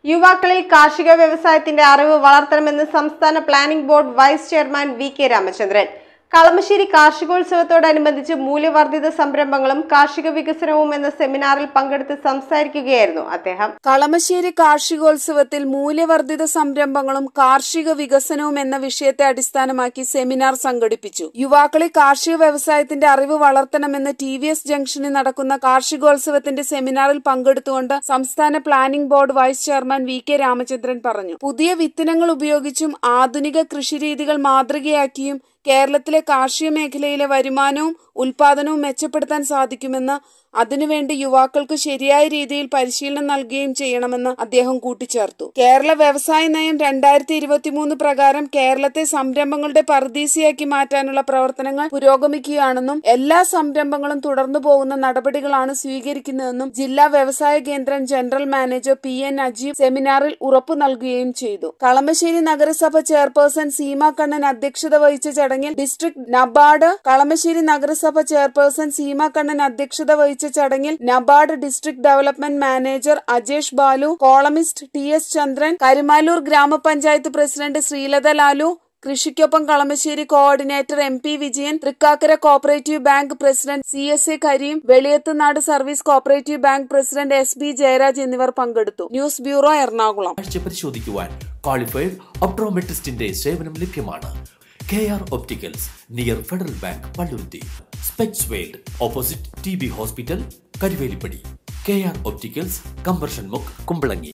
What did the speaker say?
യുവാക്കളിൽ കാർഷിക വ്യവസായത്തിന്റെ അറിവ് വളർത്തണമെന്ന് സംസ്ഥാന planning board vice chairman V K Ramachandran Kalamassery കാർഷികോത്സവത്തോടനുബന്ധിച്ച് മൂല്യവർദ്ധിത സംരംഭങ്ങളും കാർഷിക വികസനവും എന്ന സെമിനാറിൽ പങ്കെടുത്ത് സംസാരിക്കുകയായിരുന്നു അദ്ദേഹം കളമശ്ശേരി കാർഷികോത്സവത്തിൽ മൂല്യവർദ്ധിത സംരംഭങ്ങളും കാർഷിക വികസനവും എന്ന വിഷയത്തെ അടിസ്ഥാനമാക്കി സെമിനാർ സംഘടിപ്പിച്ചു യുവാക്കളിൽ കാർഷിക വ്യവസായത്തിന്റെ അറിവ് വളർത്തണമെന്ന് ടി വി എസ് ജംഗ്ഷനിൽ നടക്കുന്ന കാർഷികോത്സവത്തിന്റെ സെമിനാറിൽ പങ്കെടുത്തുകൊണ്ട് സംസ്ഥാന planning board vice chairman V K Ramachandran പറഞ്ഞു പുതിയ വിത്തനങ്ങൾ ഉപയോഗിച്ചും ആധുനിക കൃഷിരീതികൾ മാതൃകയാക്കിയും കേരളത്തിലെ കാർഷിക മേഖലയിലെ വരുമാനവും ഉൽപാദനവും മെച്ചപ്പെടുത്താൻ സാധിക്കുമെന്ന് അതിനുവേണ്ടി യുവാക്കൾക്ക് ശരിയായ രീതിയിൽ പരിശീലനം നൽകുകയും ചെയ്യണമെന്ന് അദ്ദേഹം കൂട്ടിച്ചേർത്തു കേരള വ്യവസായ നയം രണ്ടായിരത്തി ഇരുപത്തിമൂന്ന് പ്രകാരം കേരളത്തെ സംരംഭങ്ങളുടെ പറുദീസയാക്കി മാറ്റാനുള്ള പ്രവർത്തനങ്ങൾ പുരോഗമിക്കുകയാണെന്നും എല്ലാ സംരംഭങ്ങളും തുടർന്നു പോകുന്ന നടപടികളാണ് സ്വീകരിക്കുന്നതെന്നും ജില്ലാ വ്യവസായ കേന്ദ്രം general manager P N Ajeeb സെമിനാറിൽ ഉറപ്പു നൽകുകയും ചെയ്തു കളമശ്ശേരി നഗരസഭ ചെയർപേഴ്സൺ സീമ കണ്ണൻ അധ്യക്ഷത വഹിച്ച ചടങ്ങിൽ ഡിസ്ട്രിക്ട് നബാർഡ് കളമശ്ശേരി നഗരസഭ ചെയർപേഴ്സൺ സീമ കണ്ണൻ അധ്യക്ഷത വഹിച്ച ചടങ്ങിൽ NABARD district development manager Ajesh Balu columnist T S Chandran Karumalloor ഗ്രാമപഞ്ചായത്ത് പ്രസിഡന്റ് ശ്രീലത ലാലു കൃഷിക്കൊപ്പം Kalamassery coordinator M P Vijayan Thrikkakara cooperative bank president C S A Kareem Veliyathunad service cooperative bank president S B Jayaraj എന്നിവർ പങ്കെടുത്തു ന്യൂസ് ബ്യൂറോ എറണാകുളം കാഴ്ച പരിശോധിക്കുവാൻ ക്വാളിഫൈഡ് ഒപ്ട്രോമെട്രിസ്റ്റിന്റെ സേവനം ലഭ്യമാണ് K R opticals near Federal Bank Palluruthy specs world opposite T B hospital Karuvelippady K R opticals കമ്പർഷൻ മുക്ക് കുമ്പളങ്ങി